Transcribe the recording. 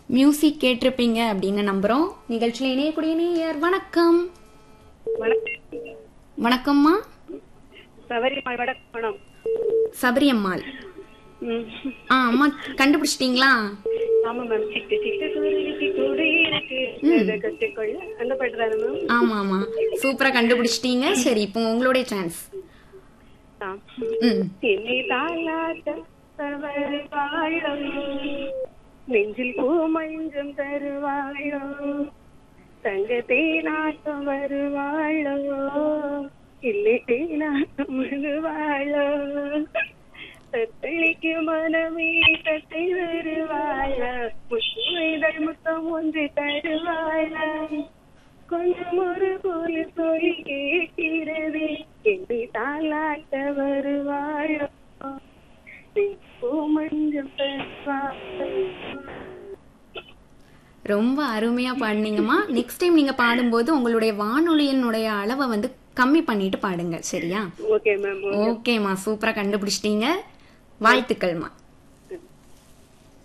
Music கேட்டிருப்பீங்க அப்படின்னு நம்புறோம் நிகழ்ச்சியில் இணையக்கூடிய நேயர் வணக்கம் வணக்கம்மா சபரிமலை வடக்கோணம் சபரியம்மாள் ம். ஆ அம்மா கண்டுபிடிச்சிட்டீங்களா ஆமா மேம் சிட்டு சிட்டு குருவி கூடி இருக்கு அதை கட்டிக்கொள்ள அந்த பாட்டு தானே மேம் ஆமா ஆமா சூப்பரா கண்டுபிடிச்சிட்டீங்க சரி இப்போ உங்களுடைய சான்ஸ் ஆ. ம் என்னை தாளாட்ட தவறு வாழும் நெஞ்சில் பூ மஞ்சம் தருவாழோ தங்க தேனாட்டம் வருவாழோ இல்லை தேனாட்டம் வருவாழோ தத்தளிக்கு மனமே தத்தை வருவாழ முற்றுமைதல் முத்தம் ஒன்று தருவாழ கொஞ்சம் ஒரு போல சொல்லி கேட்கிறது என்னை தாளாட்ட வருவாழோ பூ மஞ்சம் தருவாழோ ரொம்ப அருமையா பாடுனீங்கம்மா நெக்ஸ்ட் டைம் நீங்க பாடும்போது உங்களுடைய வானொலியினுடைய அளவை வந்து கம்மி பண்ணிட்டு பாடுங்க சரியா ஓகே மேம் ஓகேம்மா சூப்பரா கண்டுபிடிச்சிட்டீங்க வாழ்த்துக்கள்மா